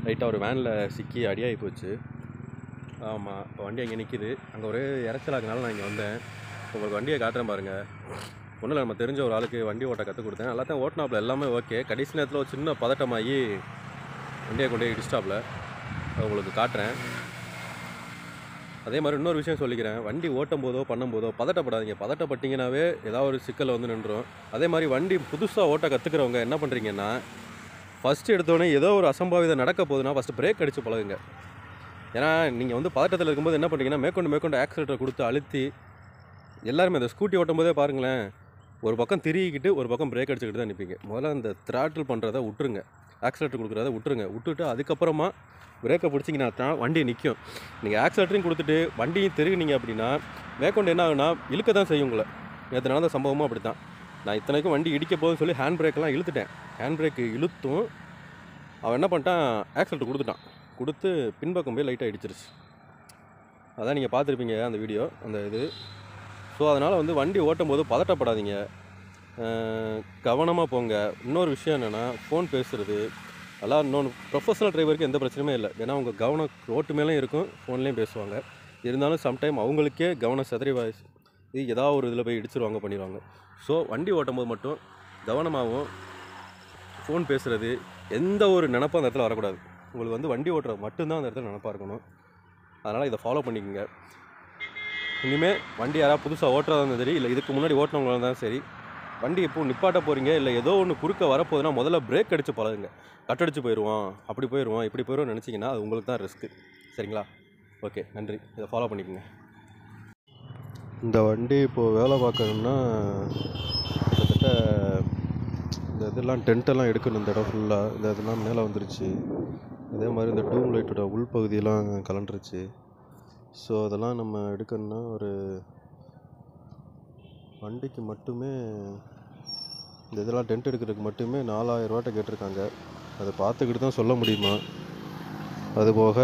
லைட்டாக ஒரு வேனில் சிக்கி அடியாகி போச்சு ஆமாம் இப்போ வண்டி அங்கே நிற்கிது அங்கே ஒரே இறச்சலாக்குனால நான் இங்கே வந்தேன் உங்களுக்கு வண்டியை காட்டுறேன் பாருங்கள் ஒன்றும் இல்லை நம்ம தெரிஞ்ச ஒரு ஆளுக்கு வண்டி ஓட்ட கற்றுக் கொடுத்தேன் எல்லாத்தையும் ஓட்டினாப்புல எல்லாமே ஓகே கடைசி நேரத்தில் ஒரு சின்ன பதட்டமாகி வண்டியை கொண்டு போய் இடிச்சிட்டாப்புல அதை உங்களுக்கு காட்டுறேன் அதே மாதிரி இன்னொரு விஷயம் சொல்லிக்கிறேன் வண்டி ஓட்டும் போதோ பண்ணும்போதோ பதட்டப்படாதீங்க பதட்டப்பட்டீங்கன்னாவே ஏதாவது ஒரு சிக்கல் வந்து நின்றும் அதே மாதிரி வண்டி புதுசாக ஓட்ட கற்றுக்கிறவங்க என்ன பண்ணுறீங்கன்னா ஃபஸ்ட்டு எடுத்தோடனே ஏதோ ஒரு அசம்பாவிதம் நடக்க போகுதுன்னா ஃபஸ்ட்டு பிரேக் அடித்து பழகுங்க ஏன்னா நீங்கள் வந்து பதட்டத்தில் இருக்கும்போது என்ன பண்ணுறீங்கன்னா மேற்கொண்டு மேற்கொண்டு ஆக்சிலேட்டரை கொடுத்து அழுத்தி எல்லாருமே அந்த ஸ்கூட்டி ஓட்டும் போதே பாருங்களேன் ஒரு பக்கம் திரிக்கிட்டு ஒரு பக்கம் பிரேக் அடிச்சுக்கிட்டு தான் நிற்பீங்க முதல்ல அந்த த்ராட்டில் பண்ணுறத விட்டுருங்க ஆக்சிலேட்டர் கொடுக்குறத விட்டுருங்க விட்டுட்டு அதுக்கப்புறமா பிரேக்கை பிடிச்சிங்கன்னா தான் வண்டி நிற்கும் நீங்கள் ஆக்சிலேட்டரையும் கொடுத்துட்டு வண்டியும் திருகுனீங்க அப்படின்னா மேற்கொண்டு என்ன ஆகுனா இழுக்க தான் செய்யும் உங்களை நேற்று நடந்த சம்பவமும் அப்படி தான் நான் இத்தனைக்கும் வண்டி இடிக்க போகுதுன்னு சொல்லி ஹேண்ட் பிரேக்கெலாம் இழுத்துட்டேன் ஹேண்ட் பிரேக்கு இழுத்தும் அவன் என்ன பண்ணிட்டான் ஆக்சிலேட்டர் கொடுத்துட்டான் கொடுத்து பின்பக்கம் போய் லைட்டாக இடிச்சிருச்சு அதான் நீங்கள் பார்த்துருப்பீங்க அந்த வீடியோ அந்த இது ஸோ அதனால் வந்து வண்டி ஓட்டும் போது பதட்டப்படாதீங்க கவனமாக போங்க இன்னொரு விஷயம் என்னென்னா ஃபோன் பேசுகிறது அதெல்லாம் இன்னொன்று ப்ரொஃபஷனல் டிரைவருக்கு எந்த பிரச்சனையுமே இல்லை ஏன்னா அவங்க கவனம் ரோட்டு மேலேயும் இருக்கும் ஃபோன்லேயும் பேசுவாங்க இருந்தாலும் சம்டைம் அவங்களுக்கே கவனம் சிதறி வாய்ஸ் இது ஏதாவது ஒரு இதில் போய் இடிச்சிருவாங்க பண்ணிடுவாங்க ஸோ வண்டி ஓட்டும் போது மட்டும் கவனமாகவும் ஃபோன் பேசுகிறது எந்த ஒரு நினப்பும் அந்த இடத்துல வரக்கூடாது உங்களுக்கு வந்து வண்டி ஓட்டுறது மட்டும்தான் அந்த இடத்துல நினப்பாக இருக்கணும் அதனால் இதை ஃபாலோ பண்ணிக்கோங்க இனிமேல் வண்டி யாராவது புதுசாக ஓட்டுறதா இருந்தாலும் சரி இல்லை இதுக்கு முன்னாடி ஓட்டினவங்களா இருந்தாலும் சரி வண்டி இப்போ நிப்பாட்ட போகிறீங்க இல்லை ஏதோ ஒன்று குறுக்க வரப்போகுதுன்னா முதல்ல பிரேக் அடித்து பழகுங்க கட்டடிச்சு போயிடுவான் அப்படி போயிடுவான் இப்படி போயிடுவோம் நினச்சிங்கன்னா அது உங்களுக்கு தான் ரிஸ்க்கு சரிங்களா ஓகே நன்றி இதை ஃபாலோ பண்ணிக்கோங்க இந்த வண்டி இப்போது வேலை பார்க்கணும்னா கிட்டத்தட்ட இந்த இதெல்லாம் டென்ட்டெல்லாம் எடுக்கணும் இந்த இடம் ஃபுல்லாக இந்த இதெல்லாம் மேலே வந்துருச்சு அதே மாதிரி இந்த டூம் லைட்டோட உள்பகுதியெல்லாம் கலண்டுருச்சு ஸோ அதெல்லாம் நம்ம எடுக்கணும்னா ஒரு வண்டிக்கு மட்டுமே இந்த இதெல்லாம் டென்ட் எடுக்கிறதுக்கு மட்டுமே நாலாயிரம் ரூபாட்ட கேட்டிருக்காங்க அதை பார்த்துக்கிட்டு தான் சொல்ல முடியுமா அதுபோக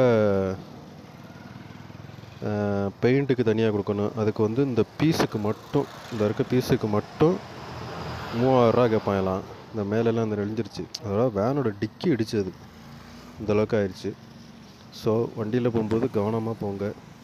பெயிண்ட்டுக்கு தனியாக கொடுக்கணும் அதுக்கு வந்து இந்த பீஸுக்கு மட்டும் இந்த இருக்க பீஸுக்கு மட்டும் மூவாயிரரூவா கேட்பாங்களாம் இந்த மேலெல்லாம் இந்த நெளிஞ்சிருச்சு அதோட வேனோட டிக்கி இடிச்சது இந்த அளவுக்கு ஆயிடுச்சு ஸோ வண்டியில் போகும்போது கவனமாக போங்க